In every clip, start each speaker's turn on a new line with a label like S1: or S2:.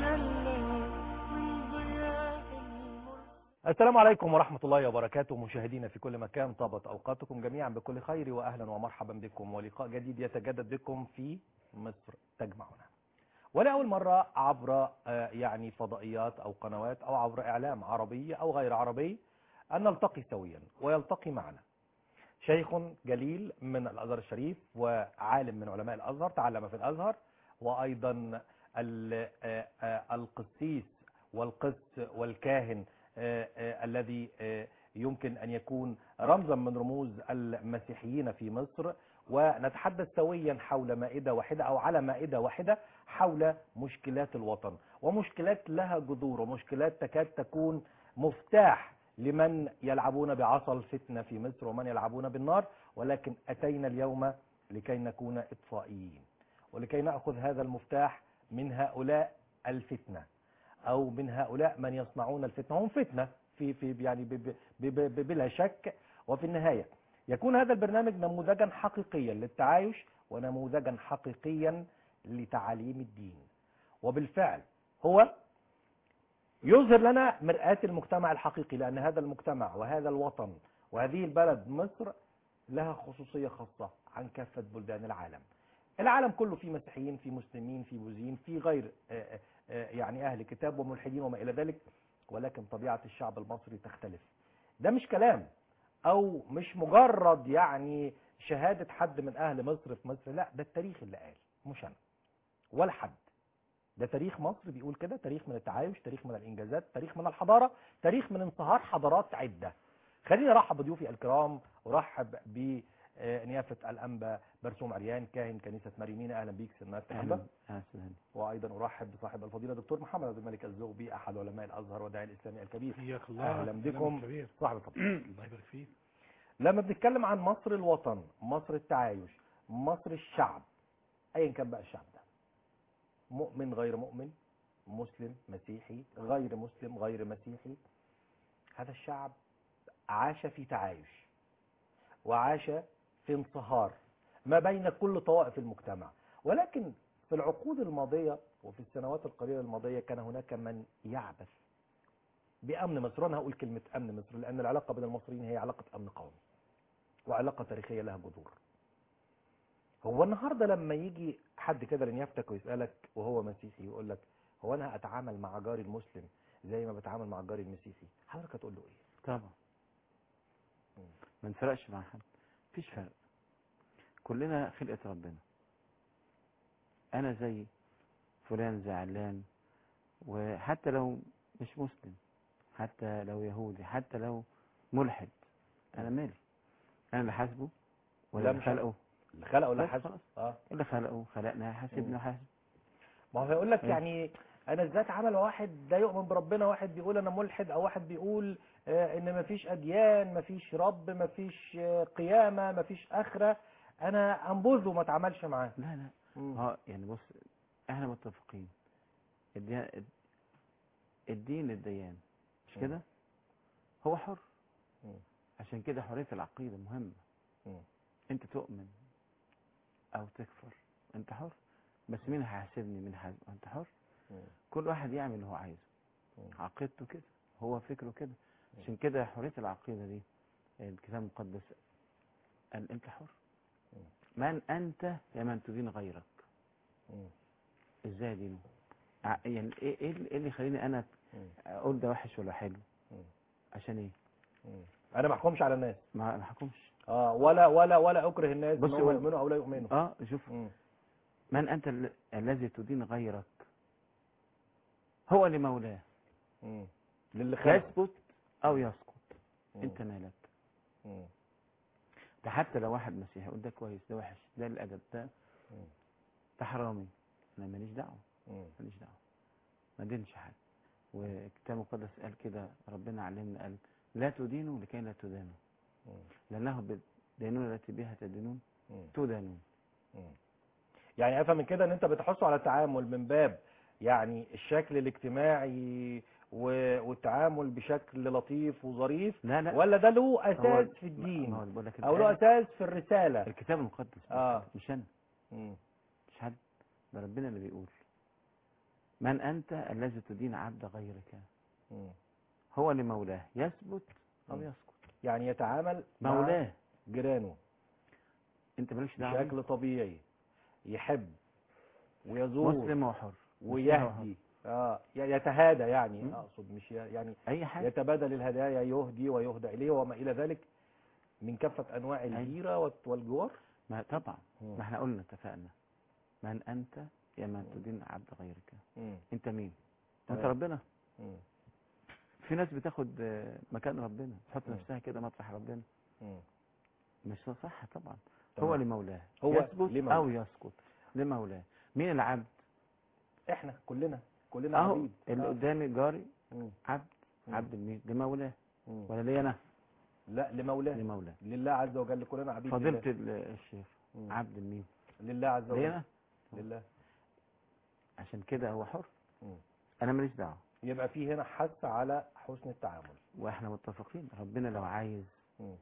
S1: السلام عليكم ورحمة الله وبركاته مشاهدينا في كل مكان طابت أوقاتكم جميعا بكل خير وأهلا ومرحبا بكم ولقاء جديد يتجدد بكم في مصر تجمعنا ولأول مرة عبر آه، يعني فضائيات أو قنوات أو عبر إعلام عربي أو غير عربي أن نلتقي سويا ويلتقي معنا شيخ جليل من الأزهر الشريف وعالم من علماء الأزهر تعلم في الأزهر وأيضا ال- آه، آه، القسيس والقس والكاهن آه، آه، الذي آه، يمكن أن يكون رمزا من رموز المسيحيين في مصر ونتحدث سويا حول مائدة واحدة أو على مائدة واحدة حول مشكلات الوطن ومشكلات لها جذور ومشكلات تكاد تكون مفتاح لمن يلعبون بعصا الفتنة في مصر ومن يلعبون بالنار ولكن أتينا اليوم لكي نكون إطفائيين ولكي نأخذ هذا المفتاح من هؤلاء الفتنة أو من هؤلاء من يصنعون الفتنة هم فتنة في في يعني ب- ب- ب- ب- بلا شك وفي النهاية يكون هذا البرنامج نموذجا حقيقيا للتعايش ونموذجا حقيقيا لتعاليم الدين وبالفعل هو يظهر لنا مرآة المجتمع الحقيقي لأن هذا المجتمع وهذا الوطن وهذه البلد مصر لها خصوصية خاصة عن كافة بلدان العالم العالم كله فيه مسيحيين فيه مسلمين فيه بوذيين فيه غير آه، آه، يعني أهل كتاب وملحدين وما إلى ذلك ولكن طبيعة الشعب المصري تختلف ده مش كلام أو مش مجرد يعني شهادة حد من أهل مصر في مصر لا ده التاريخ اللي قال مش أنا ولا حد ده تاريخ مصر بيقول كده تاريخ من التعايش تاريخ من الإنجازات تاريخ من الحضارة تاريخ من انصهار حضارات عدة خليني ارحب بضيوفي الكرام ارحب بنيافه الانبا برسوم عريان كاهن كنيسه مريمين اهلا بيك سنات الانبا
S2: اهلا اهلا وسهلا
S1: وايضا ارحب بصاحب الفضيله دكتور محمد عبد الملك الزغبي احد علماء الازهر والداعي الاسلامي الكبير
S3: حياك الله
S1: اهلا بكم
S3: كبير
S1: صاحب الفضيله
S3: الله يبارك فيك
S1: لما بنتكلم عن مصر الوطن مصر التعايش مصر الشعب ايا كان بقى الشعب ده مؤمن غير مؤمن مسلم مسيحي غير مسلم غير مسيحي هذا الشعب عاش في تعايش وعاش في انصهار ما بين كل طوائف المجتمع ولكن في العقود الماضية وفي السنوات القليلة الماضية كان هناك من يعبث بأمن مصر وأنا هقول كلمة أمن مصر لأن العلاقة بين المصريين هي علاقة أمن قومي وعلاقة تاريخية لها جذور هو النهاردة لما يجي حد كده لنيافتك ويسألك وهو مسيحي يقول لك هو أنا هأتعامل مع جاري المسلم زي ما بتعامل مع جاري المسيحي حضرتك هتقول له إيه؟
S2: طبعا ما نفرقش مع حد مفيش فرق كلنا خلقة ربنا انا زي فلان زي علان وحتى لو مش مسلم حتى لو يهودي حتى لو ملحد انا مالي انا اللي حاسبه ولا
S1: لا
S2: اللي
S1: مش
S2: خلقه
S1: اللي خلقه ولا
S2: بس
S1: حاسب
S2: خلاص.
S1: اه
S2: اللي خلقه خلقنا حاسبنا حاسب
S1: ما هو هيقول لك
S2: إيه.
S1: يعني انا ازاي اتعامل مع واحد ده يؤمن بربنا واحد بيقول انا ملحد او واحد بيقول آه ان مفيش اديان مفيش رب مفيش آه قيامه مفيش اخره انا انبذه وما اتعاملش معاه
S2: لا لا
S1: مم.
S2: اه يعني بص احنا متفقين الدين الدين للديان مش
S1: مم.
S2: كده هو حر
S1: مم.
S2: عشان كده حرية العقيدة مهمة
S1: مم.
S2: انت تؤمن او تكفر انت حر بس مين هيحاسبني مين حاسب انت حر
S1: مم.
S2: كل واحد يعمل اللي هو عايزه
S1: مم.
S2: عقيدته كده هو فكره كده عشان كده حرية العقيدة دي الكتاب المقدس قال انت حر
S1: مم.
S2: من انت يا من تدين غيرك
S1: مم.
S2: ازاي دينه ع- يعني ايه ايه اللي- إيه اللي يخليني انا
S1: مم.
S2: اقول ده وحش ولا حلو
S1: مم.
S2: عشان ايه
S1: مم. انا ما احكمش على الناس
S2: ما ما حكمش
S1: اه ولا ولا ولا اكره الناس
S2: بص
S1: ان هم
S2: هو-
S1: يؤمنوا او لا يؤمنوا
S2: اه شوف
S1: مم.
S2: من انت ال- الذي تدين غيرك هو اللي مولاه
S1: مم. للي خلق
S2: يثبت او يسقط
S1: مم.
S2: انت مالك
S1: مم.
S2: ده حتى لو واحد مسيحي يقول ده كويس ده وحش ده الادب ده
S1: مم.
S2: ده حرامي انا ماليش دعوه
S1: مم.
S2: ماليش دعوه ما دينش حد والكتاب المقدس قال كده ربنا علمنا قال لا تدينوا لكي لا تدانوا
S1: مم.
S2: لانه بالدينونه التي بها تدينون
S1: مم.
S2: تدانون
S1: مم. يعني افهم من كده ان انت بتحثوا على التعامل من باب يعني الشكل الاجتماعي و- والتعامل بشكل لطيف وظريف
S2: لا لا
S1: ولا ده له
S2: هو-
S1: اساس في
S2: ما
S1: الدين
S2: هو بقول لك
S1: او له
S2: الآية-
S1: اساس في الرساله
S2: الكتاب المقدس
S1: آه.
S2: مش انا
S1: مم.
S2: مش حد ده ربنا اللي بيقول من أنت الذي تدين عبد غيرك
S1: مم.
S2: هو لمولاه يثبت أو
S1: مم.
S2: يسقط
S1: يعني يتعامل مع
S2: مولاه
S1: جيرانه
S2: أنت مالكش دعوة
S1: بشكل طبيعي يحب ويزور
S2: مسلم وحر
S1: ويهدي اه ي- يتهادى يعني
S2: مم.
S1: اقصد مش ي- يعني
S2: أي حاجة
S1: يتبادل الهدايا يهدي ويهدى اليه وما الى ذلك من كافه انواع الجيره والت- والجوار
S2: ما طبعا
S1: مم.
S2: ما احنا قلنا اتفقنا من أنت يا من تدين عبد غيرك
S1: مم.
S2: أنت مين أنت
S1: تمام.
S2: ربنا
S1: مم.
S2: في ناس بتاخد آه، مكان ربنا تحط
S1: مم.
S2: نفسها كده مطرح ربنا
S1: مم.
S2: مش صح طبعا
S1: تمام.
S2: هو لمولاه
S1: هو
S2: يثبت
S1: لمولاه.
S2: أو يسقط لمولاه مين العبد
S1: احنا كلنا كلنا
S2: اهو
S1: عبيد
S2: اللي
S1: آه.
S2: قدامي جاري
S1: مم.
S2: عبد
S1: مم.
S2: عبد لمين لمولاه
S1: مم.
S2: ولا ليا انا
S1: لا لمولاه
S2: لمولاه
S1: لله عز وجل كلنا عبيد
S2: فضيلة
S1: لله.
S2: ال- الشيخ
S1: مم.
S2: عبد لمين
S1: لله عز
S2: ليا
S1: وجل
S2: انا
S1: لله
S2: عشان كده هو حر
S1: مم.
S2: انا ماليش دعوه
S1: يبقى في هنا حث على حسن التعامل
S2: واحنا متفقين ربنا لو عايز
S1: مم.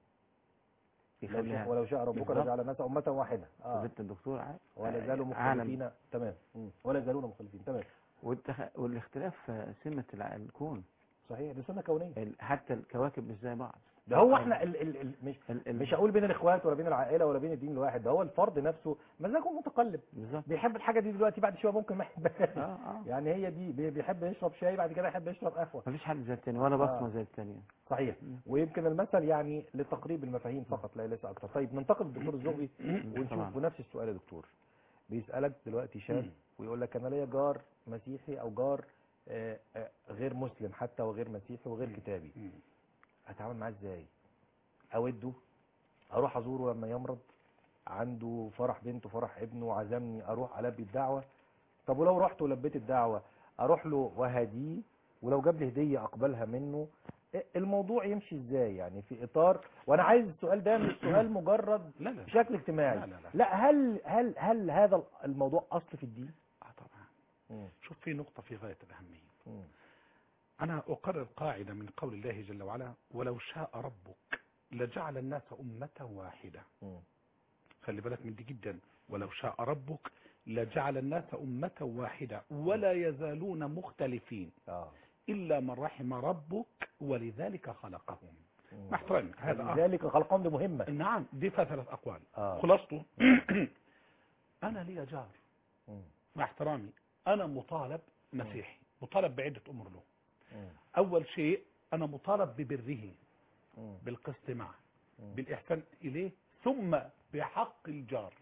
S1: لو شاء
S2: يخليها
S1: ولو شاء ربك
S2: بالظبط.
S1: لجعل الناس امه واحده اه
S2: فضيلة الدكتور عارف
S1: ولا زالوا
S2: عالم
S1: مختلفين تمام مم. ولا زالون مختلفين تمام
S2: والتخ... والاختلاف آه، سمة الع- الكون
S1: صحيح دي سنه كونيه
S2: ال- حتى الكواكب مش زي بعض
S1: ده هو احنا ال ال ال مش
S2: ال... ال...
S1: مش هقول بين الاخوات ولا بين العائله ولا بين الدين الواحد ده هو الفرد نفسه مزاجه متقلب
S2: بالظبط
S1: بيحب الحاجه دي دلوقتي بعد شويه ممكن ما يحبهاش
S2: اه اه
S1: يعني هي دي بي- بيحب يشرب شاي بعد كده يحب يشرب قهوه
S2: مفيش حد زي التاني ولا بصمة
S1: آه.
S2: زي التانية
S1: صحيح
S2: مم.
S1: ويمكن المثل يعني لتقريب المفاهيم فقط لا ليس اكثر طيب ننتقل للدكتور الزغبي ونشوف
S2: طبعا.
S1: بنفس السؤال يا دكتور بيسالك دلوقتي شاب ويقول لك انا ليا جار مسيحي او جار آه، آه، غير مسلم حتى وغير مسيحي وغير كتابي اتعامل معاه ازاي اوده اروح ازوره لما يمرض عنده فرح بنته فرح ابنه عزمني اروح البي الدعوه طب ولو رحت ولبيت الدعوه اروح له وهديه ولو جاب لي هديه اقبلها منه إيه الموضوع يمشي ازاي يعني في اطار وانا عايز السؤال ده مش سؤال مجرد
S3: لا لا
S1: بشكل اجتماعي
S3: لا لا لا.
S1: لا هل هل هل هذا الموضوع اصل في الدين
S3: آه طبعا
S1: مم.
S3: شوف في نقطة في غاية الأهمية
S1: مم.
S3: أنا أقرر قاعدة من قول الله جل وعلا ولو شاء ربك لجعل الناس أمة واحدة
S1: مم.
S3: خلي بالك من دي جدا ولو شاء ربك لجعل الناس أمة واحدة ولا يزالون مختلفين
S1: اه
S3: إلا من رحم ربك ولذلك خلقهم
S1: مم.
S3: مع احترامي هذا آه.
S1: لذلك خلقهم دي مهمه
S3: نعم دي فيها ثلاث أقوال
S1: اه
S3: خلاصته أنا لي جار
S1: مم.
S3: مع احترامي أنا مطالب مسيحي مطالب بعدة أمور له
S1: مم.
S3: أول شيء أنا مطالب ببره
S1: مم.
S3: بالقسط معه
S1: مم.
S3: بالإحسان إليه ثم بحق الجار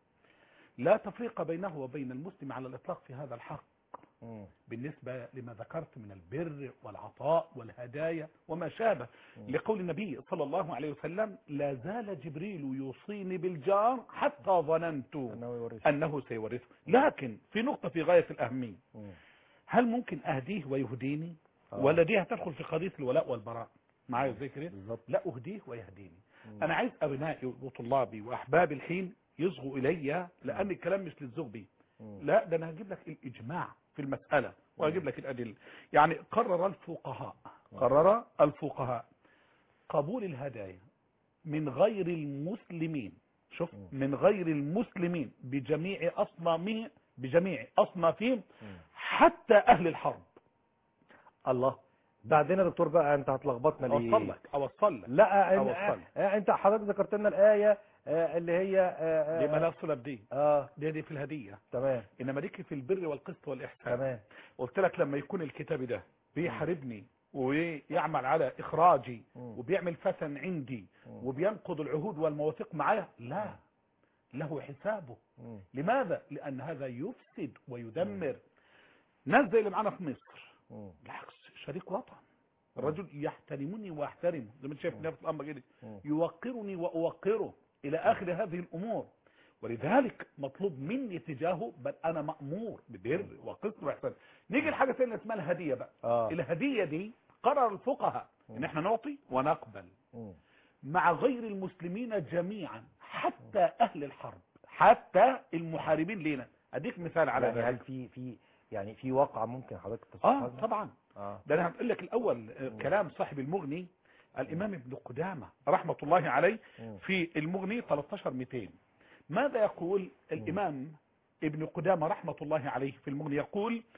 S3: لا تفريق بينه وبين المسلم على الإطلاق في هذا الحق
S1: مم.
S3: بالنسبة لما ذكرت من البر والعطاء والهدايا وما شابه
S1: مم.
S3: لقول النبي صلى الله عليه وسلم لا زال جبريل يوصيني بالجار حتى ظننت
S1: انه يورث
S3: أنه سيورثه لكن في نقطة في غاية الأهمية
S1: مم.
S3: هل ممكن أهديه ويهديني
S1: آه.
S3: ولا دي هتدخل في قضية الولاء والبراء معايا زي كده
S1: بالظبط
S3: لا أهديه ويهديني
S1: مم.
S3: أنا عايز أبنائي وطلابي وأحبابي الحين يصغوا إلي لأن الكلام مش للزغبي
S1: مم.
S3: لا ده أنا هجيب لك الإجماع في المسألة وهجيب لك الأدلة يعني قرر الفقهاء قرر الفقهاء قبول الهدايا من غير المسلمين شوف
S1: مم.
S3: من غير المسلمين بجميع أصنافهم بجميع أصنافهم
S1: مم.
S3: حتى أهل الحرب
S1: الله بعدين يا دكتور بقى انت هتلخبطنا ليه
S3: أوصل لك أوصل لك
S1: لا
S3: أوصل.
S1: ان- آه، انت حضرتك ذكرت لنا الايه آه، اللي هي آه، آه،
S3: لما لا صلة بدي
S1: اه
S3: دي دي في الهدية
S1: تمام
S3: إنما ليك في البر والقسط والإحسان
S1: تمام
S3: قلت لك لما يكون الكتاب ده بيحاربني ويعمل على إخراجي
S1: مم.
S3: وبيعمل فتن عندي
S1: مم.
S3: وبينقض العهود والمواثيق معايا لا له حسابه
S1: مم.
S3: لماذا؟ لأن هذا يفسد ويدمر ناس زي اللي معانا في مصر
S1: مم.
S3: بالعكس شريك وطن الرجل يحترمني واحترمه زي ما انت شايف نفس الامر كده
S1: مم.
S3: يوقرني واوقره الى اخر هذه الامور ولذلك مطلوب مني تجاهه بل انا مامور ببر وقسط واحسان نيجي لحاجه ثانيه اسمها الهديه بقى
S1: اه
S3: الهديه دي قرر الفقهاء ان احنا نعطي ونقبل
S1: مم.
S3: مع غير المسلمين جميعا حتى اهل الحرب حتى المحاربين لنا اديك مثال على
S1: يعني هل
S3: ذلك
S1: في في يعني في واقع ممكن حضرتك
S3: اه
S1: تصححها لنا؟
S3: طبعا
S1: اه
S3: ده انا هقول لك الاول آه، كلام صاحب المغني الامام ابن قدامه رحمه الله عليه
S1: مم.
S3: في المغني 13 200 ماذا يقول الامام ابن قدامه رحمه الله عليه في المغني يقول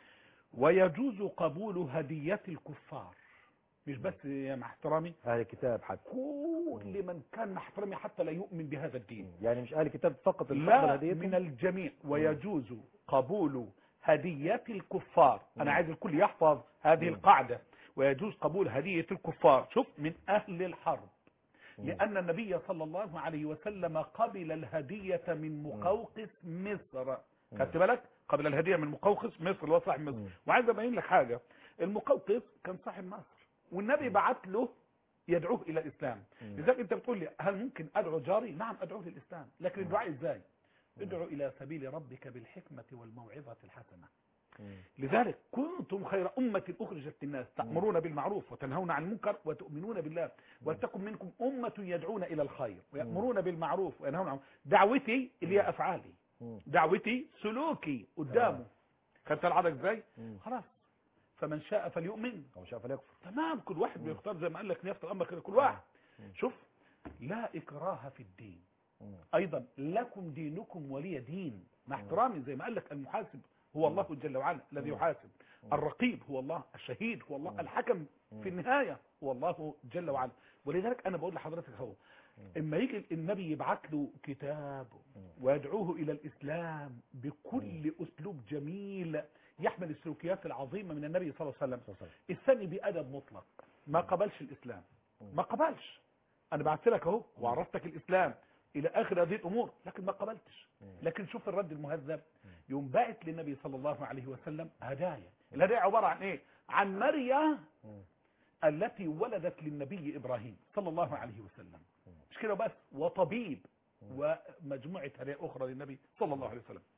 S3: ويجوز قبول هدية الكفار مش بس يا مع احترامي
S1: اهل الكتاب حتى
S3: كل من كان مع احترامي حتى لا يؤمن بهذا الدين
S1: يعني مش اهل الكتاب فقط اللي
S3: لا
S1: تقبل هديتهم
S3: من الجميع ويجوز قبول هدية الكفار
S1: مم.
S3: أنا عايز الكل يحفظ هذه
S1: مم.
S3: القاعدة ويجوز قبول هدية الكفار شوف من أهل الحرب
S1: مم.
S3: لأن النبي صلى الله عليه وسلم قبل الهدية من مقوقس مصر خدت بالك قبل الهدية من مقوقس مصر اللي هو صاحب مصر
S1: مم.
S3: وعايز أبين لك حاجة المقوقس كان صاحب مصر والنبي بعت له يدعوه إلى الإسلام
S1: مم.
S3: لذلك أنت بتقول لي هل ممكن أدعو جاري نعم أدعوه للإسلام لكن الدعاء إزاي ادعو إلى سبيل ربك بالحكمة والموعظة الحسنة
S1: مم.
S3: لذلك كنتم خير أمة أخرجت للناس تأمرون بالمعروف وتنهون عن المنكر وتؤمنون بالله ولتكن منكم أمة يدعون إلى الخير ويأمرون بالمعروف وينهون عن دعوتي اللي هي أفعالي
S1: مم.
S3: دعوتي سلوكي قدامه خدت العدد ازاي
S1: مم.
S3: خلاص فمن شاء فليؤمن
S1: او شاء فليكفر
S3: تمام كل واحد بيختار زي ما قال لك نيافه الامر كده كل واحد
S1: مم.
S3: شوف لا اكراه في الدين
S1: مم.
S3: ايضا لكم دينكم ولي دين مع احترامي زي ما قال لك المحاسب هو الله جل وعلا الذي
S1: مم.
S3: يحاسب الرقيب هو الله الشهيد هو الله الحكم في النهايه هو الله جل وعلا ولذلك انا بقول لحضرتك اهو اما يجي النبي يبعت له كتاب ويدعوه الى الاسلام بكل اسلوب جميل يحمل السلوكيات العظيمه من النبي صلى الله عليه وسلم
S1: صلى الله عليه وسلم.
S3: الثاني بأدب مطلق ما قبلش الإسلام ما قبلش أنا بعت لك أهو وعرفتك الإسلام إلى آخر هذه الأمور لكن ما قبلتش لكن شوف الرد المهذب يوم باعت للنبي صلى الله عليه وسلم هدايا الهدايا عبارة عن إيه عن مريم
S1: مم.
S3: التي ولدت للنبي إبراهيم صلى الله عليه وسلم مش كده بس وطبيب ومجموعة هدايا أخرى للنبي صلى الله عليه وسلم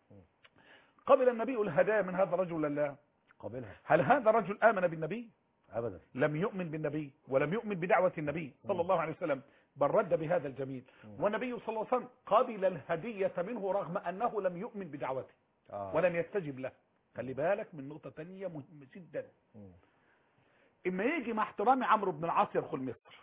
S3: قبل النبي الهدايا من هذا الرجل ولا لا
S1: قابلها
S3: هل هذا الرجل آمن بالنبي
S1: ابدا
S3: لم يؤمن بالنبي ولم يؤمن بدعوة النبي صلى الله عليه وسلم بل رد بهذا الجميل والنبي صلى الله عليه وسلم قبل الهدية منه رغم أنه لم يؤمن بدعوته
S1: آه.
S3: ولم يستجب له خلي بالك من نقطة تانية مهمة جدا
S1: مم.
S3: إما يجي مع احترامي عمرو بن العاص يدخل مصر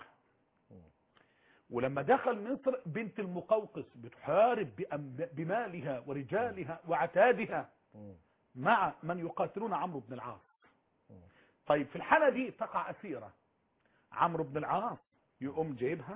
S3: ولما دخل مصر بنت المقوقس بتحارب بأم- بمالها ورجالها وعتادها
S1: مم.
S3: مع من يقاتلون عمرو بن العاص طيب في الحالة دي تقع أسيرة عمرو بن العاص يقوم جايبها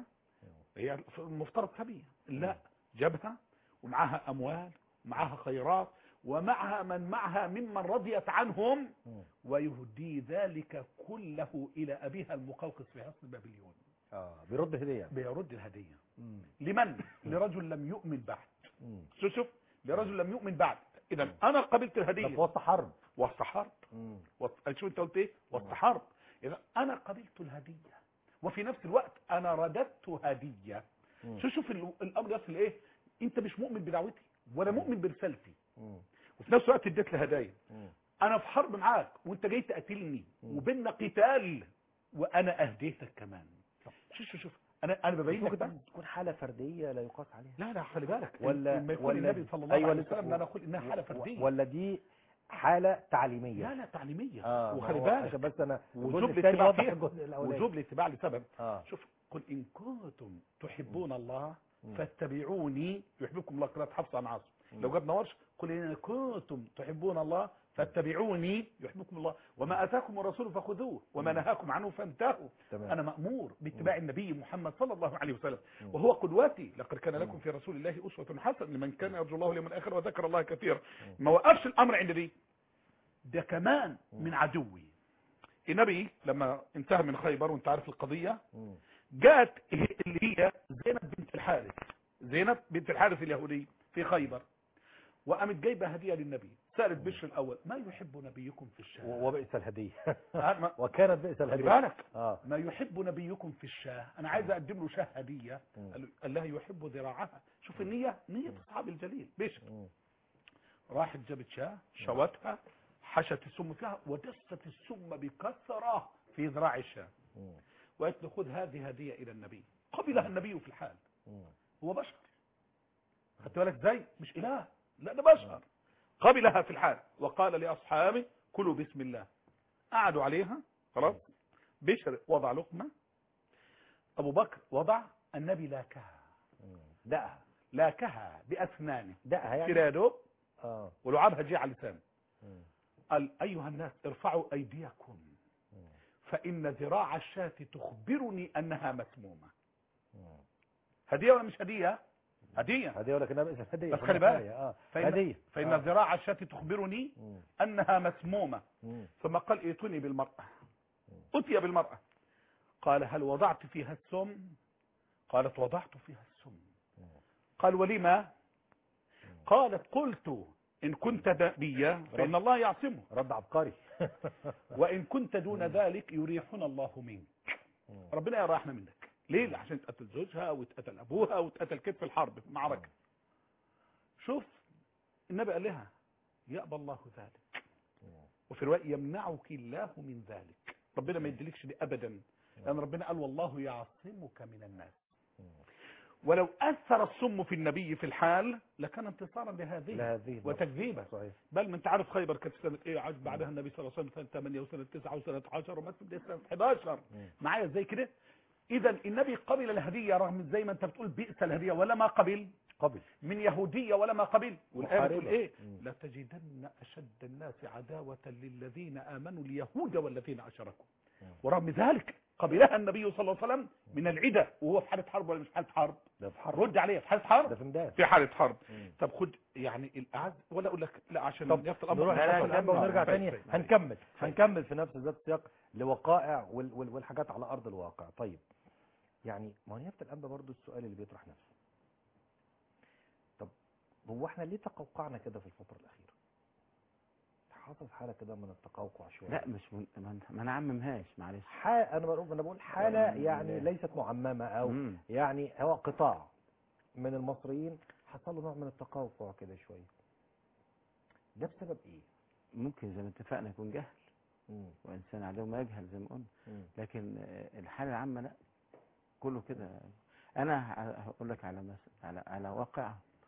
S3: هي المفترض سبية لا جابها ومعها أموال ومعها خيرات ومعها من معها ممن رضيت عنهم
S1: مم.
S3: ويهدي ذلك كله إلى أبيها المقوقس في حصن بابليون
S1: اه بيرد هديه
S3: بيرد الهدية
S1: مم.
S3: لمن؟ لرجل لم يؤمن بعد
S1: مم.
S3: شوف شوف لرجل لم يؤمن بعد إذا أنا قبلت
S1: ده في
S3: الهدية
S1: وسط حرب
S3: وسط حرب
S1: مم.
S3: وسط- شو انت قلت ايه وسط حرب اذا انا قبلت الهديه وفي نفس الوقت انا رددت هديه
S1: مم.
S3: شو شوف ال- الامر يصل ايه انت مش مؤمن بدعوتي ولا مؤمن برسالتي
S1: مم.
S3: وفي نفس الوقت اديت لي هدايا
S1: مم.
S3: انا في حرب معاك وانت جاي تقتلني وبيننا قتال وانا اهديتك كمان شوف شوف شوف انا انا ببين لك
S1: ممكن
S3: بس
S1: تكون حاله فرديه لا يقاس عليها
S3: لا لا خلي بالك
S1: ولا
S3: لما يكون
S1: ولا
S3: النبي صلى الله
S1: أيوة
S3: عليه
S1: لسه-
S3: وسلم لا نقول انها حاله فرديه
S1: ولا دي حاله تعليميه
S3: لا لا تعليميه
S1: اه
S3: وخلي
S1: ما هو
S3: بالك
S1: عشان بس انا
S3: وجوب
S1: الجزء الثاني
S3: الاتباع
S1: واضح
S3: فيها
S1: الجزء الاولاني
S3: وجوب الاتباع لسبب
S1: اه
S3: شوف قل إن كنتم تحبون الله فاتبعوني يحببكم الله قراءة حفص عن عاصم لو جبنا ورش قل إن كنتم تحبون الله فاتبعوني يحببكم الله وما أتاكم الرسول فخذوه وما نهاكم عنه فانتهوا
S1: تمام.
S3: أنا مأمور باتباع النبي محمد صلى الله عليه وسلم وهو قدوتي لقد كان لكم في رسول الله أسوة حسنة لمن كان يرجو الله اليوم الآخر وذكر الله كثيرا ما وقفش الأمر عند دي ده كمان من عدوي النبي لما انتهى من خيبر وانت عارف القضية
S1: مم.
S3: جاءت اللي هي زينب بنت الحارث زينب بنت الحارث اليهودي في خيبر وقامت جايبه هديه للنبي سالت بشر الاول ما يحب نبيكم في الشاه
S1: و- وبئس الهديه
S3: آه، ما-
S1: وكانت بئس
S3: خلي
S1: الهديه
S3: بالك
S1: اه
S3: ما يحب نبيكم في الشاه انا عايز اقدم له شاه هديه
S1: مم.
S3: قال له- قال لها يحب ذراعها شوف النيه نيه اصحاب الجليل بشر
S1: مم.
S3: راحت جابت شاه شوتها حشت السم فيها ودست السم بكثره في ذراع الشاه
S1: مم.
S3: وقالت له خذ هذه هديه الى النبي قبلها النبي في الحال
S1: مم.
S3: هو بشر خدت بالك ازاي مش اله لا ده بشر قبلها في الحال وقال لاصحابه كلوا بسم الله قعدوا عليها خلاص بشر وضع لقمه ابو بكر وضع النبي لاكها
S1: مم. دقها
S3: لاكها باسنانه
S1: دقها يعني
S3: كده يا دوب
S1: اه
S3: ولعابها جه على لسانه
S1: مم.
S3: قال أيها الناس ارفعوا أيديكم فإن ذراع الشاة تخبرني أنها مسمومة هدية ولا مش هدية
S1: هدية
S3: هدية
S1: ولكنها باسم هدية
S3: بس
S1: في
S3: خلي بالك.
S1: النهاية. اه
S3: فإن,
S1: هدية
S3: فإن
S1: آه.
S3: ذراع الشاة تخبرني
S1: مم.
S3: أنها مسمومة
S1: مم.
S3: ثم قال ائتني بالمرأة أتي بالمرأة قال هل وضعت فيها السم قالت وضعت فيها السم قال ولما قالت قلت إن كنت نبيا فإن الله يعصمه
S1: رد عبقري
S3: وإن كنت دون ذلك يريحنا الله منك ربنا يريحنا منك ليه عشان اتقتل زوجها واتقتل أبوها واتقتل كتف الحرب في معركة شوف النبي قال لها يأبى الله ذلك وفي رواية يمنعك الله من ذلك ربنا ما يدلكش دي أبدا لأن ربنا قال والله يعصمك من الناس ولو أثر السم في النبي في الحال لكان انتصارا لهذه
S1: لهذه
S3: وتكذيبا
S1: صحيح
S3: بل ما انت عارف خيبر كانت سنة ايه عاد بعدها النبي صلى الله عليه وسلم سنة 8 وسنة 9 وسنة 10 ومسجد ده سنة 11 معايا ازاي كده اذا النبي قبل الهدية رغم زي ما انت بتقول بئس الهدية ولا ما قبل
S1: قبل
S3: من يهودية ولا ما قبل والآية
S1: محاربة.
S3: بتقول ايه
S1: مم.
S3: لا تجدن أشد الناس عداوة للذين آمنوا اليهود والذين أشركوا ورغم ذلك قبلها النبي صلى الله عليه وسلم من العدة وهو في حالة حرب ولا مش في حالة حرب
S1: ده في حرب
S3: رد عليه في حالة
S1: ده
S3: حرب
S1: في مداد
S3: في حالة حرب
S1: مم.
S3: طب خد يعني الأعز ولا أقول لك لا عشان
S1: طب
S3: يفت الأمر
S1: نروح
S2: لا، لا،
S1: ناخد
S2: لا،
S1: جنبه
S2: لا،
S1: ونرجع
S2: لا،
S1: تاني
S3: طيب، طيب.
S1: هنكمل هنكمل في نفس ذات السياق لوقائع وال وال والحاجات على ارض الواقع طيب يعني ما هو نيابه الانبا برضو السؤال اللي بيطرح نفسه طب هو احنا ليه تقوقعنا كده في الفتره الاخيره حصل حاله كده من التقوقع شويه
S2: لا مش من... ما ما نعممهاش معلش
S1: ح... انا بقول انا بقول حاله يعني ليست معممه او
S2: مم.
S1: يعني هو قطاع من المصريين حصل له نوع من التقوقع كده شويه ده بسبب ايه
S2: ممكن زي ما اتفقنا يكون جهل
S1: مم.
S2: وانسان عدو ما يجهل زي ما قلنا
S1: مم.
S2: لكن آه، الحاله العامه لا كله كده انا ه- هقول لك على مس... على على واقع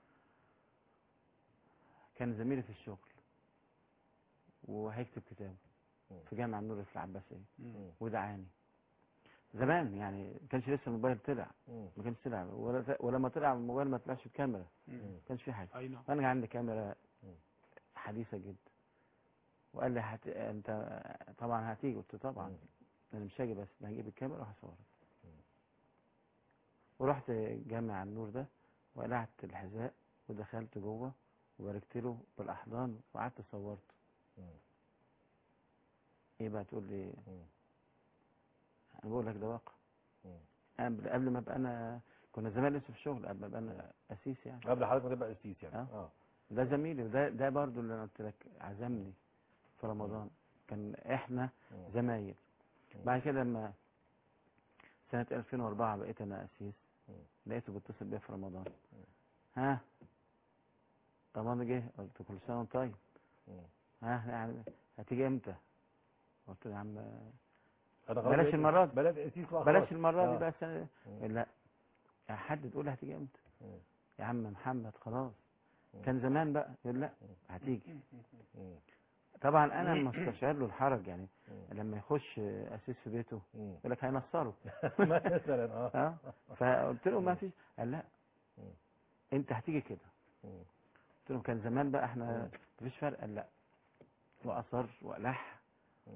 S2: كان زميلي في الشغل وهيكتب كتاب
S1: مم.
S2: في جامع النور في العباسيه
S3: مم.
S2: ودعاني زمان يعني ما كانش لسه الموبايل طلع
S1: مم.
S2: ما كانش طلع ولا ولما طلع الموبايل ما طلعش بكاميرا
S3: مم.
S2: ما كانش في حاجه
S3: أي نعم
S2: وانا عندي كاميرا
S1: مم.
S2: حديثه جدا وقال لي هت... انت طبعا هتيجي قلت له طبعا
S1: مم.
S2: انا مش هاجي بس انا هجيب الكاميرا وهصورك
S1: مم.
S2: ورحت جامع النور ده وقلعت الحذاء ودخلت جوه وباركت له بالاحضان وقعدت صورته
S1: مم.
S2: ايه بقى تقول لي
S1: مم.
S2: انا بقول لك ده واقع
S1: مم.
S2: قبل قبل ما ابقى انا كنا زمان لسه في الشغل قبل ما ابقى انا اسيس يعني
S1: قبل حضرتك ما تبقى قسيس يعني
S2: آه.
S1: اه
S2: ده زميلي وده ده برضو اللي انا قلت لك عزمني في رمضان كان احنا
S1: مم.
S2: زمايل
S1: مم.
S2: بعد كده لما سنة 2004 بقيت انا اسيس
S1: مم.
S2: لقيته بيتصل بيا في رمضان ها رمضان جه قلت كل سنة وانت طيب
S1: مم.
S2: ها يعني هتيجي امتى قلت له يا عم
S1: انا خلاص
S2: بلاش
S1: بقيت-
S2: المرة دي.
S1: بلاش قسيس بقى
S2: بلاش
S1: خلاص.
S2: المرة
S1: آه.
S2: دي بقى السنة
S1: مم.
S2: دي لا يا حد تقول لي هتيجي امتى
S1: مم.
S2: يا عم محمد خلاص
S1: مم.
S2: كان زمان بقى يقول لا هتيجي
S1: مم.
S2: طبعا انا مستشعر له الحرج يعني
S1: مم.
S2: لما يخش اسيس في بيته
S1: مم.
S2: يقول لك هينصره
S1: مثلا اه
S2: اه فقلت له ما فيش قال لا
S1: مم.
S2: انت هتيجي كده
S1: مم.
S2: قلت له كان زمان بقى احنا
S1: مم.
S2: مفيش فرق قال لا واصر والح
S1: مم.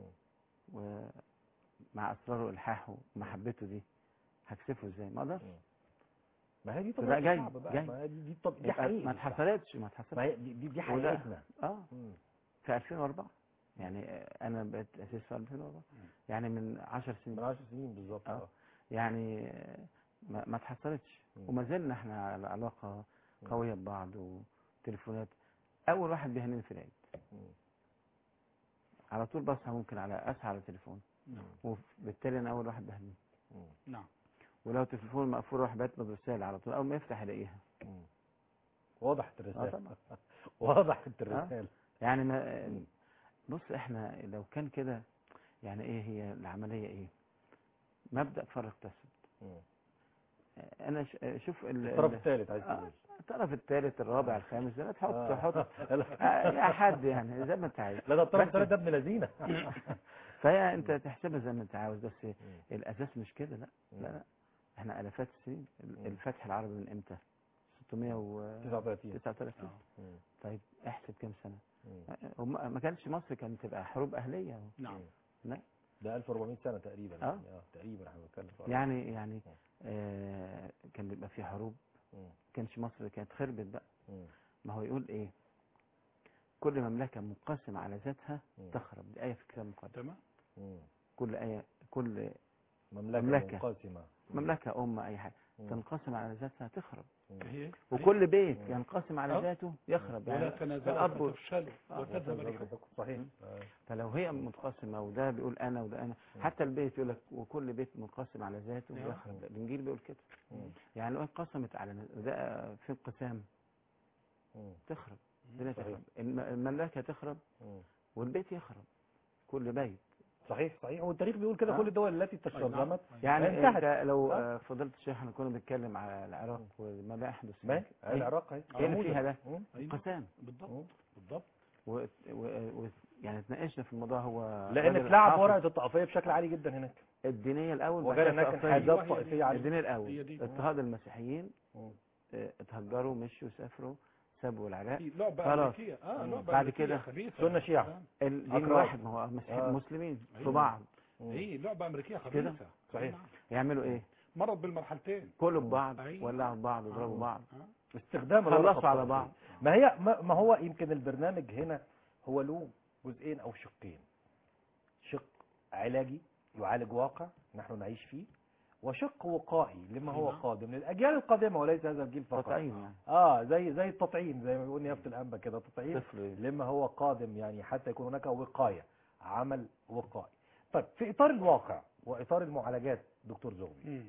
S2: ومع اصراره والحاحه ومحبته دي هكسفه ازاي ما اقدرش
S1: مم. ما هي دي
S2: لا،
S1: طبيعه
S2: جاي،
S1: الشعب بقى
S2: جاي.
S1: ما هي دي دي طب دي
S2: يبقى
S1: حقيقة
S2: ما اتحصلتش ما
S1: ما
S2: اتحصلتش
S1: هي دي دي, دي
S2: وده-
S1: حقيقتنا
S2: اه
S1: مم.
S2: في 2004 يعني آه، انا بقيت اسيس في 2004 يعني من 10
S1: من
S2: سنين
S1: 10 سنين بالظبط
S2: آه.
S1: اه
S2: يعني آه، ما, ما اتحصلتش
S1: مم.
S2: وما زلنا احنا على علاقه
S1: مم.
S2: قويه ببعض وتليفونات اول واحد بيهنيني في العيد
S1: مم.
S2: على طول بصحى ممكن على اسعى على التليفون
S3: نعم
S2: وبالتالي انا اول واحد بهنيه
S1: مم.
S3: نعم
S2: ولو تليفون مقفول راح بات له رساله على طول اول ما يفتح يلاقيها
S1: مم. وضحت
S2: اه
S1: الرسالة
S2: طبعا
S1: وضحت الرسالة
S2: يعني ما
S1: مم.
S2: بص احنا لو كان كده يعني ايه هي العمليه ايه مبدا فرق تسد
S1: مم.
S2: انا ش- شوف ال-
S1: الطرف
S2: ال-
S1: الثالث عايز
S2: آه،
S1: تقول
S2: الطرف الثالث الرابع الخامس ده تحط
S1: آه.
S2: تحط
S1: لا
S2: آه، يا حد يعني زي ما انت عايز
S1: لا ده الطرف
S2: بس-
S1: الثالث ده ابن لذينه
S2: فهي انت تحسبها زي ما انت عاوز بس الاساس مش كده لا
S1: مم.
S2: لا لا احنا الافات السنين
S1: مم.
S2: الفتح العربي من امتى 639
S1: 39
S3: آه.
S1: مم.
S2: طيب احسب كام سنه
S1: مم.
S2: وما- ما كانش مصر كانت تبقى حروب اهليه
S3: نعم
S2: لا
S1: ده 1400 سنة تقريبا
S2: آه.
S1: يعني اه تقريبا احنا بنتكلم في
S2: يعني يعني آه كان بيبقى في حروب
S1: مم.
S2: ما كانش مصر كانت خربت بقى
S1: مم.
S2: ما هو يقول ايه كل مملكه منقسمه على ذاتها
S1: مم.
S2: تخرب دي ايه في الكتاب المقدس
S3: تمام
S1: مم.
S2: كل ايه كل
S1: مملكة,
S2: مملكة.
S1: منقسمة
S2: مملكه امه اي حاجه
S1: مم.
S2: تنقسم على ذاتها تخرب
S1: مم.
S3: هي
S2: وكل بيت
S1: مم.
S2: ينقسم على
S3: آه.
S2: ذاته يخرب
S3: ولا
S2: يعني
S3: تنازعوا
S2: الاب
S3: فتفشلوا
S2: آه.
S3: وتذهب ريحكم
S1: صحيح
S2: مم.
S1: آه.
S2: فلو هي منقسمه وده بيقول انا وده انا
S1: مم.
S2: حتى البيت يقول لك وكل بيت منقسم على ذاته
S3: نعم.
S2: يخرب الانجيل بيقول كده
S1: مم.
S2: يعني لو انقسمت على ده في انقسام
S1: مم.
S2: تخرب الدنيا
S1: صحيح.
S2: تخرب الم- المملكه تخرب
S1: مم.
S2: والبيت يخرب كل بيت
S1: صحيح صحيح والتاريخ بيقول كده
S2: آه.
S1: كل الدول التي تشرذمت
S2: يعني
S1: انتهت.
S2: انت لو
S1: آه.
S2: آه، فضلت الشيخ احنا كنا بنتكلم على العراق وما لا يحدث
S1: ما
S2: هناك.
S1: هي العراق اهي
S2: ايه اللي فيها ده
S1: مم.
S3: أيوة.
S2: انقسام
S3: بالضبط
S1: مم.
S3: بالضبط
S2: و... و... و... يعني اتناقشنا في الموضوع هو
S1: لان
S2: راجل
S1: اتلعب
S2: حافظ
S1: ورقة الطائفية بشكل عالي جدا هناك
S2: الدينيه الاول
S1: وكان
S2: بعد
S1: هناك
S2: كده
S1: انحازات
S3: أيوة، هي دي.
S1: طائفية عالية
S2: الدينيه الاول
S3: هي دي.
S2: اضطهاد المسيحيين
S1: مم.
S2: اه، اتهجروا مشوا سافروا سابوا العراق
S3: في لعبة
S2: خلاص.
S3: أمريكية اه
S1: مم.
S3: لعبة
S2: بعد
S3: أمريكية
S2: كده
S3: خبيثة
S1: سنة شيعة.
S2: الدين
S1: أكراد.
S2: واحد ما هو مسيحيين
S1: آه.
S2: مسلمين في
S3: أيوة.
S2: بعض
S1: مم.
S3: ايه لعبة أمريكية
S2: كده.
S3: خبيثة
S1: صحيح.
S3: نعم.
S2: يعملوا ايه
S3: مرت بالمرحلتين
S2: كلوا ببعض
S3: أيوة.
S2: ولعوا ببعض وضربوا
S3: آه.
S2: بعض
S3: آه.
S1: استخدام الورقة
S2: خلصوا على
S1: الطائفية.
S2: بعض
S1: ما هي ما ما هو يمكن البرنامج هنا هو له جزئين او شقين شق علاجي يعالج واقع نحن نعيش فيه وشق وقائي لما هو
S3: نعم.
S1: قادم للاجيال القادمه وليس هذا الجيل فقط
S2: تطعيم يعني
S1: اه زي زي التطعيم زي ما بيقول نيافه الانبا كده تطعيم
S2: طفل
S1: لما هو قادم يعني حتى يكون هناك وقايه عمل وقائي طيب في اطار الواقع واطار المعالجات دكتور زغبي
S3: مم.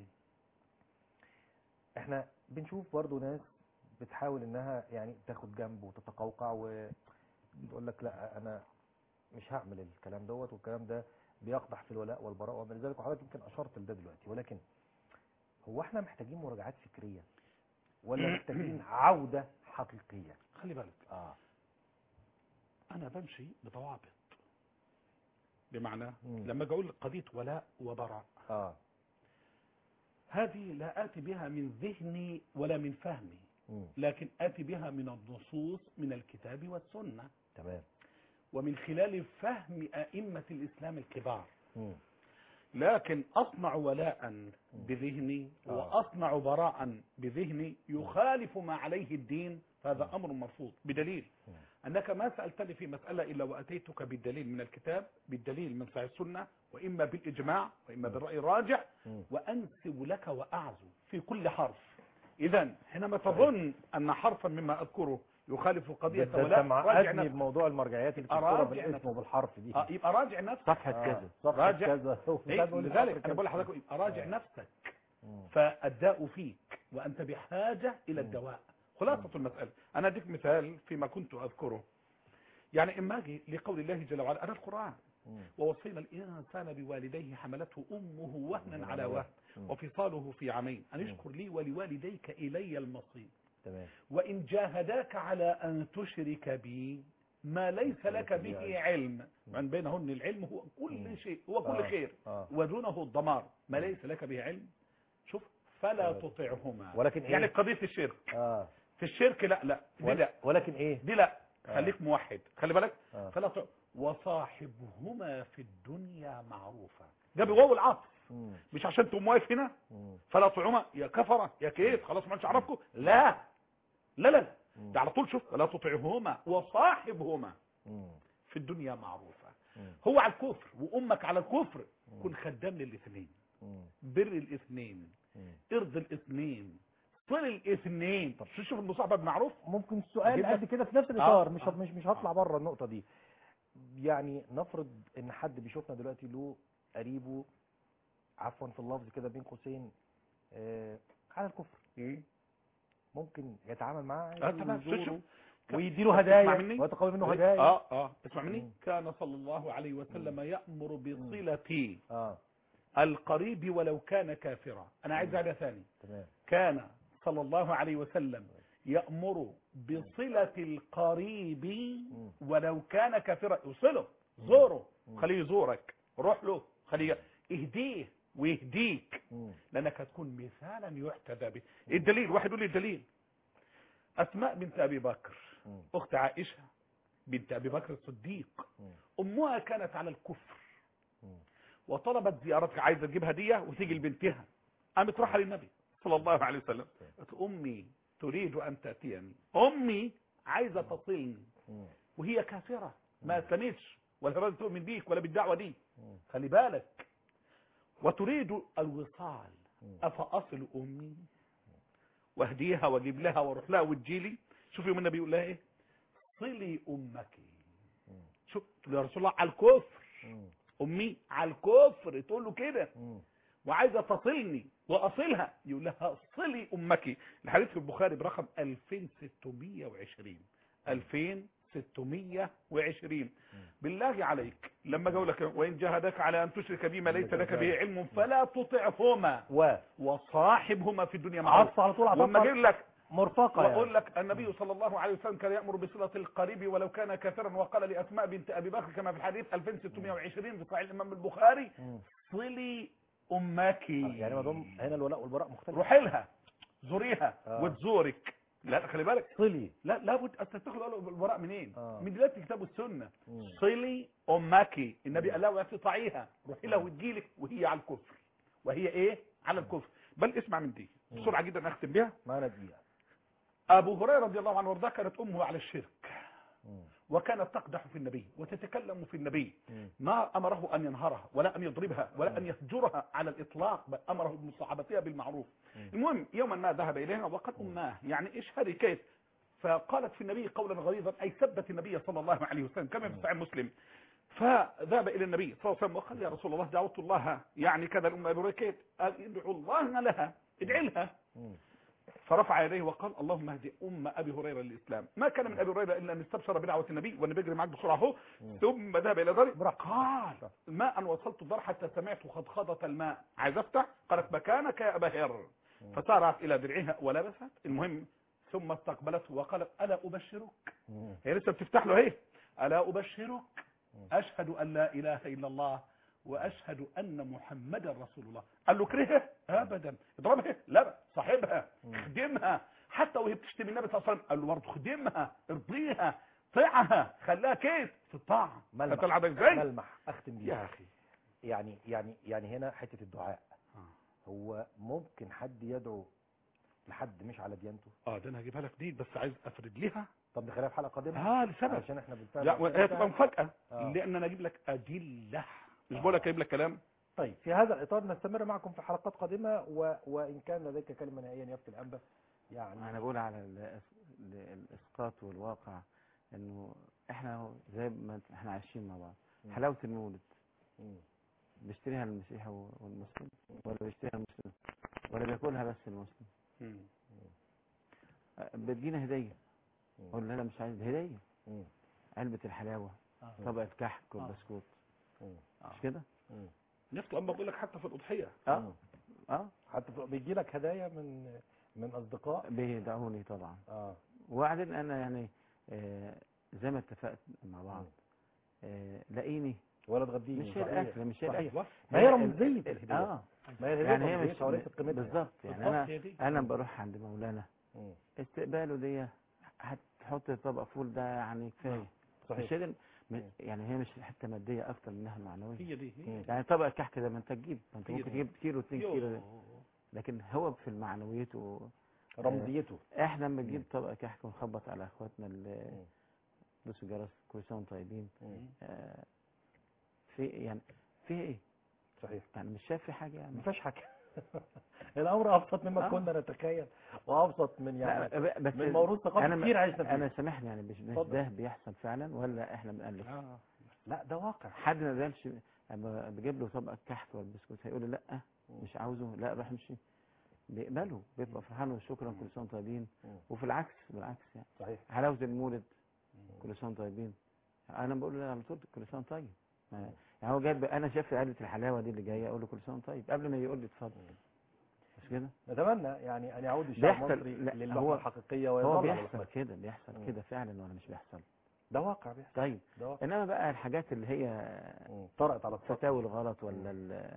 S1: احنا بنشوف برضو ناس بتحاول انها يعني تاخد جنب وتتقوقع وتقول لك لا انا مش هعمل الكلام دوت والكلام ده بيقدح في الولاء والبراء وما الى ذلك وحضرتك يمكن اشرت لده دلوقتي ولكن هو احنا محتاجين مراجعات فكريه ولا محتاجين عوده حقيقيه
S3: خلي بالك
S1: اه
S3: أنا بمشي بضوابط بمعنى
S1: مم.
S3: لما أجي أقول قضية ولاء وبراء
S1: اه
S3: هذه لا آتي بها من ذهني ولا من فهمي
S1: مم.
S3: لكن آتي بها من النصوص من الكتاب والسنة
S1: تمام
S3: ومن خلال فهم أئمة الإسلام الكبار
S1: مم.
S3: لكن أصنع ولاء بذهني
S1: آه.
S3: وأصنع براء بذهني يخالف ما عليه الدين فهذا أمر مرفوض بدليل
S1: مم.
S3: أنك ما سألتني في مسألة إلا وأتيتك بالدليل من الكتاب بالدليل من صحيح السنة وإما بالإجماع وإما بالرأي الراجع
S1: مم.
S3: وأنسب لك وأعزو في كل حرف إذا حينما تظن أن حرفا مما أذكره يخالف قضية
S1: ده- ده
S3: ولاء
S1: انت
S3: راجع
S1: معقدني
S3: نفسك
S1: بموضوع المرجعيات اللي
S3: أراجع
S1: بتذكرها بالاسم
S3: نفسك.
S1: وبالحرف دي
S3: آه يبقى راجع نفسك
S2: صفحة
S1: آه،
S2: كذا
S1: صفحة
S3: راجع.
S1: كذا
S3: إيه؟
S1: بقول
S3: لذلك
S1: الحرف
S3: أنا
S1: كذا.
S3: بقول لحضرتك يبقى راجع
S1: آه.
S3: نفسك
S1: مم.
S3: فالداء فيك وأنت بحاجة إلى الدواء خلاصة المسألة أنا أديك مثال فيما كنت أذكره يعني إما أجي لقول الله جل وعلا أنا القرآن
S1: مم.
S3: ووصينا الإنسان بوالديه حملته أمه وهنا على وهن
S1: مم.
S3: وفصاله في عامين أن اشكر لي ولوالديك إلي المصير
S1: تمام
S3: وإن جاهداك على أن تشرك بي ما ليس لك به علم من بينهن العلم هو كل
S1: مم.
S3: شيء هو كل
S1: آه.
S3: خير
S1: آه.
S3: ودونه الضمار ما ليس لك به علم شوف فلا
S1: آه.
S3: تطعهما
S1: ولكن إيه؟
S3: يعني قضية الشرك
S1: اه
S3: في الشرك لا لا دي
S1: ول-
S3: لا
S1: ولكن ايه
S3: دي لا
S1: آه.
S3: خليك موحد خلي بالك
S1: آه.
S3: فلا تطع وصاحبهما في الدنيا معروفا ده بواو العطف
S1: مم.
S3: مش عشان تقوم واقف هنا
S1: مم.
S3: فلا تطعهما يا كفره يا كيف خلاص ما عادش اعرفكم لا لا لا لا
S1: مم.
S3: ده على طول شوف ولا تطعهما وصاحبهما
S1: مم.
S3: في الدنيا معروفة
S1: مم.
S3: هو على الكفر وامك على الكفر كن خدام للاثنين
S1: مم.
S3: بر الاثنين
S1: مم.
S3: ارض الاثنين صل الاثنين طب شوف المصاحبه بمعروف
S1: ممكن السؤال
S3: أجيب لك-
S1: قد كده في نفس الاطار
S3: آه،
S1: مش
S3: آه.
S1: مش مش هطلع بره النقطه دي يعني نفرض ان حد بيشوفنا دلوقتي له قريبه عفوا في اللفظ كده بين قوسين آه على الكفر ممكن يتعامل معاه
S3: آه، تمام. شوف-
S1: ويزوره
S3: شوف.
S1: ويديله
S3: تسمع
S1: هدايا
S3: مني؟
S1: ويتقبل منه
S3: إيه؟
S1: هدايا
S3: اه اه اسمع مني
S1: مم.
S3: كان صلى الله عليه وسلم يأمر بصلة
S1: اه
S3: القريب ولو كان كافرا انا عايز على ثاني
S1: تمام
S3: كان صلى الله عليه وسلم يأمر بصلة القريب ولو كان كافرا يوصله زوره
S1: مم.
S3: خليه يزورك روح له خليه اهديه ويهديك
S1: مم.
S3: لانك هتكون مثالا يحتذى به الدليل واحد يقول لي الدليل اسماء بنت ابي بكر
S1: مم.
S3: اخت عائشه بنت ابي بكر الصديق
S1: مم.
S3: امها كانت على الكفر
S1: مم.
S3: وطلبت زيارتها عايزه تجيب هديه وتيجي لبنتها قامت رايحه للنبي صلى الله عليه وسلم قالت امي تريد ان تاتيني امي عايزه تصلني
S1: مم.
S3: وهي كافره ما اسلمتش ولا راضيه تؤمن بيك ولا بالدعوه دي
S1: مم.
S3: خلي بالك وتريد الوصال
S1: مم.
S3: افاصل امي واهديها واجيب لها واروح لها وتجيلي شوف يوم النبي يقول لها ايه صلي امك
S1: مم.
S3: شوف يا رسول الله على الكفر
S1: مم.
S3: امي على الكفر تقول له كده
S1: مم.
S3: وعايزه تصلني واصلها يقول لها صلي امك الحديث في البخاري برقم 2620 2620 بالله عليك لما قال لك وان جاهداك على ان تشرك بي ما ليس لك به علم فلا تطعهما
S1: و
S3: وصاحبهما في الدنيا معروف
S1: عطف على طول
S3: وما
S1: عطف
S3: اجيب لك
S1: مرفقة يعني
S3: واقول لك النبي صلى الله عليه وسلم كان يامر بصله القريب ولو كان كافرا وقال لاسماء بنت ابي بكر كما في الحديث 2620 في صحيح الامام البخاري
S1: مم.
S3: صلي امك
S1: يعني ما دام هنا الولاء والبراء مختلف
S3: روحي لها زوريها
S1: آه.
S3: وتزورك لا خلي بالك
S1: صلي
S3: لا لابد ان تتخذ البراء منين
S1: آه.
S3: من دلوقتي كتاب السنه
S1: مم.
S3: صلي امك النبي قال لها ولا تطيعيها روحي لها وتجيلك وهي على الكفر وهي ايه على الكفر بل اسمع من دي
S1: مم.
S3: بسرعه جدا اختم بها
S1: معنا دقيقة
S3: ابو هريره رضي الله عنه وارضاه كانت امه على الشرك
S1: مم.
S3: وكانت تقدح في النبي وتتكلم في النبي
S1: مم.
S3: ما امره ان ينهرها ولا ان يضربها ولا ان يهجرها على الاطلاق بل امره بمصاحبتها بالمعروف
S1: مم.
S3: المهم يوما ما ذهب اليها وقد اماه يعني ايش هذه كيف فقالت في النبي قولا غليظا اي سبت النبي صلى الله عليه وسلم كما في صحيح مسلم فذهب الى النبي صلى الله عليه وسلم وقال يا رسول الله دعوت الله يعني كذا الام ابي هريره كيف قال ادعو الله لها ادعي لها
S1: مم.
S3: فرفع يديه وقال اللهم اهدي ام ابي هريره للاسلام ما كان من ابي هريره الا ان استبشر بدعوه النبي وانا بجري معاك بسرعه اهو
S1: مم.
S3: ثم ذهب الى داره
S1: براحتك.
S3: قال ما ان وصلت الدار حتى سمعت خضخضه الماء عايز افتح قالت مكانك يا ابا هر فسارعت الى درعها ولبست المهم ثم استقبلته وقالت الا ابشرك
S1: مم.
S3: هي لسه بتفتح له اهي الا ابشرك اشهد ان لا اله الا الله واشهد ان محمدا رسول الله قال له كرهه ابدا اضربها لا صاحبها
S1: مم.
S3: خدمها حتى وهي بتشتم النبي صلى الله عليه وسلم قال له برضه خدمها ارضيها طيعها خليها كيف في الطاعه
S1: ملمح
S3: هتطلع ده ازاي
S1: ملمح اختم بيه
S3: يا اخي
S1: يعني يعني يعني هنا حتة الدعاء
S3: آه.
S1: هو ممكن حد يدعو لحد مش على ديانته
S3: اه ده انا هجيبها لك دي بس عايز افرد لها
S1: طب نخليها في حلقة قادمة
S3: اه لسبب
S1: عشان احنا بالفعل
S3: لا هي تبقى مفاجاه
S1: آه.
S3: لان انا اجيب لك ادله مش
S1: آه.
S3: بقول لك اجيب لك كلام
S1: طيب في هذا الإطار نستمر معكم في حلقات قادمة و... وإن كان لديك كلمة نهائية يا أفتي الأنبا يعني
S2: انا بقول على الإس- الاسقاط والواقع انه احنا هو زي ما انت- احنا عايشين مع بعض
S1: مم.
S2: حلاوه المولد
S1: مم.
S2: بيشتريها المسيحي والمسلم ولا بيشتريها المسلم ولا بياكلها بس المسلم أه، بتجينا هديه
S1: مم.
S2: اقول لا لا مش عايز هديه
S1: مم.
S2: علبه الحلاوه
S3: آه.
S2: طبقه كحك
S3: آه.
S2: والبسكوت
S1: مم.
S2: مش كده
S1: مم.
S3: نفس الأنبا بقول لك حتى في الأضحية
S2: اه
S1: مم.
S2: اه
S1: حتى بيجي لك هدايا من من أصدقاء
S2: بيدعوني طبعا
S1: اه
S2: وبعدين انا يعني آه زي ما اتفقت مع بعض
S1: مم.
S2: آه لاقيني
S1: ولا تغديني
S2: مش هي
S1: صحيح.
S2: الاكل مش هي
S1: صحيح.
S2: الاكل
S1: ما هي
S2: ال-
S1: رمزية
S2: ال-
S1: الهدية.
S2: اه
S1: ما هي الهدية
S2: يعني هي
S1: رمزيتها
S2: مش
S1: وليست قيمتها
S2: بالظبط يعني
S3: بالظبط
S2: انا
S3: هي دي.
S2: انا بروح عند مولانا
S1: مم.
S2: استقباله دي هتحط طبق فول ده يعني كفايه مش
S1: صحيح
S2: هي دي- م-
S1: مم.
S2: يعني هي مش حته ماديه اكتر منها معنويه
S3: هي دي هي
S2: يعني طبق الكحك ده ما انت تجيب ما انت
S3: هي
S2: ممكن
S3: دي.
S2: تجيب كيلو 2
S3: يو.
S2: كيلو ده. لكن هو في المعنويته
S1: رمزيته
S2: احنا لما نجيب طبق كحك ونخبط على اخواتنا اللي
S1: مم.
S2: دوسوا جرس كل سنه وانتم طيبين
S1: مم.
S2: آه، في يعني في ايه
S1: صحيح
S2: يعني مش شايف في حاجه يعني
S1: ما فيهاش حاجة الأمر أبسط مما
S2: آه.
S1: كنا نتخيل وأبسط من يعني
S2: لا ب- بس
S1: من موروث ثقافي
S2: انا
S1: كتير عشنا فيه
S2: انا سامحني يعني مش مش
S1: اتفضل.
S2: ده بيحصل فعلا ولا احنا بنألف
S3: آه.
S1: لا ده واقع
S2: حد ما قالش اما بجيب له طبق كحك ولا بسكوت هيقول لي لا مش عاوزه لا روح امشي بيقبله بيبقى فرحان وشكرا كل سنه وانتم طيبين
S1: مم.
S2: وفي العكس بالعكس يعني
S1: صحيح
S2: حلاوه المولد كل سنه وانتم طيبين انا بقول له على طول كل سنه وانت طيب ما- يعني هو جايب انا شايف علبه الحلاوه دي اللي جايه اقول له كل سنه وانت طيب قبل ما يقول لي اتفضل مش كده
S1: نتمنى يعني أن يعود الشعب
S2: بيحصل-
S1: المصري
S2: لا،
S1: للحظة
S2: هو-
S1: الحقيقية
S2: هو
S1: ويظل على
S2: بيحصل
S1: الأخلاق.
S2: كده بيحصل
S1: مم.
S2: كده فعلا ولا مش بيحصل
S1: ده واقع بيحصل
S2: طيب
S1: ده واقع
S2: انما بقى الحاجات اللي هي
S1: مم. طرقت على السطح
S2: الفتاوي الغلط ولا ال-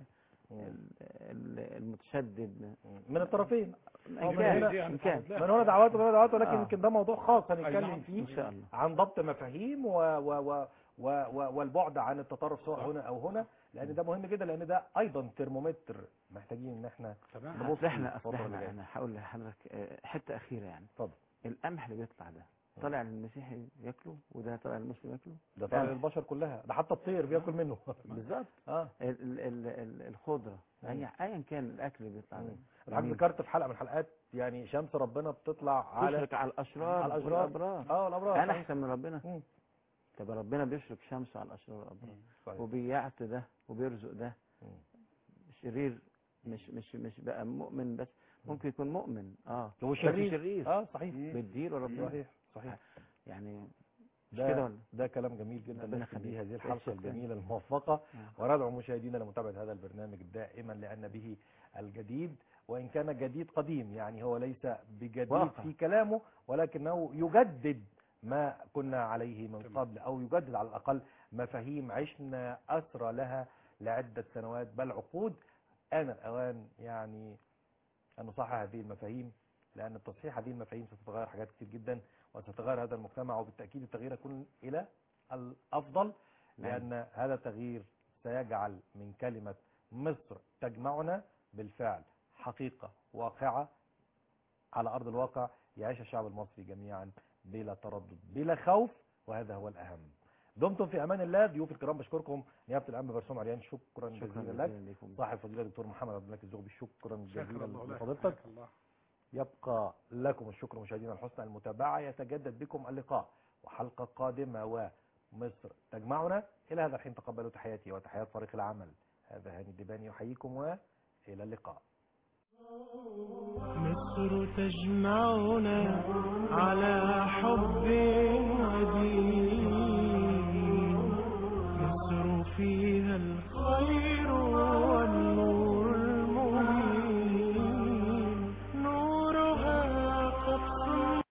S1: مم.
S2: ال- ال- المتشدد
S1: من الطرفين
S2: ان
S1: من
S2: كان
S1: هنا-
S2: ان كان
S1: من هنا دعوات ومن هنا دعوات ولكن
S2: آه.
S1: يمكن ده موضوع خاص
S3: أي
S1: هنتكلم
S3: نعم.
S1: فيه
S2: ان شاء الله
S1: عن ضبط مفاهيم و و و و و والبعد عن التطرف سواء هنا او هنا لان ده مهم جدا لان ده ايضا ترمومتر محتاجين ان احنا
S3: تمام
S1: نبص
S2: اصل احنا
S1: الفترة
S2: اصل
S1: اللي
S2: احنا
S1: جاية.
S2: انا هقول لحضرتك آه، حته اخيره يعني
S1: اتفضل
S2: القمح اللي بيطلع ده طالع للمسيحي ياكله وده طالع للمسلم ياكله
S1: ده طالع
S2: قمح.
S1: للبشر كلها ده حتى الطير بياكل منه
S2: بالظبط
S1: اه
S2: ال- ال- ال- ال- الخضره
S1: مم.
S2: اي ايا كان الاكل اللي بيطلع ده
S1: مم. انا
S2: جميل.
S1: ذكرت في حلقه من الحلقات يعني شمس ربنا بتطلع على
S2: تشرق على الاشرار
S1: على الاشرار
S2: والابرار
S1: اه الابرار
S2: انا
S1: صحيح.
S2: احسن من ربنا
S1: مم.
S2: طب ربنا بيشرق شمسه على الاشرار والابرار
S1: صحيح.
S2: وبيعطي ده وبيرزق ده
S1: مم.
S2: شرير مش مش مش بقى مؤمن بس ممكن يكون مؤمن اه
S1: هو
S2: بس
S1: شرير
S2: شرير
S1: اه صحيح
S2: بيديله ربنا
S1: صحيح صحيح
S2: يعني مش
S1: ده
S2: كده ولا
S1: ده كلام جميل جدا
S2: ربنا
S1: نختم به
S2: يخليك.
S1: هذه الحلقه
S2: شكراً.
S1: الجميله الموفقه
S2: آه.
S1: وندعو مشاهدينا لمتابعه هذا البرنامج دائما لان به الجديد وان كان جديد قديم يعني هو ليس بجديد
S2: واقع.
S1: في كلامه ولكنه يجدد ما كنا عليه من
S3: تمام.
S1: قبل او يجدد على الاقل مفاهيم عشنا اسرى لها لعده سنوات بل عقود آن الأوان يعني أن نصحح هذه المفاهيم لأن تصحيح هذه المفاهيم ستتغير حاجات كتير جدا وستتغير هذا المجتمع وبالتأكيد التغيير يكون إلى الأفضل لأن هذا التغيير سيجعل من كلمة مصر تجمعنا بالفعل حقيقة واقعة على أرض الواقع يعيش الشعب المصري جميعا بلا تردد بلا خوف وهذا هو الأهم دمتم في أمان الله ضيوف الكرام بشكركم نيابة الأنبا برسوم عريان شكرا
S2: شكرا
S1: جزيلا لك
S2: جزيلا لكم
S1: صاحب فضيلة الدكتور محمد عبد الملك الزغبي شكرا
S3: شكر
S1: جزيلا
S3: الله لك
S1: لفضيلتك
S3: حياك الله
S1: يبقى لكم الشكر مشاهدينا الحسنى المتابعة يتجدد بكم اللقاء وحلقة قادمة ومصر تجمعنا إلى هذا الحين تقبلوا تحياتي وتحيات فريق العمل هذا هاني الدباني يحييكم وإلى اللقاء
S4: مصر تجمعنا على حب ودين مصر فيها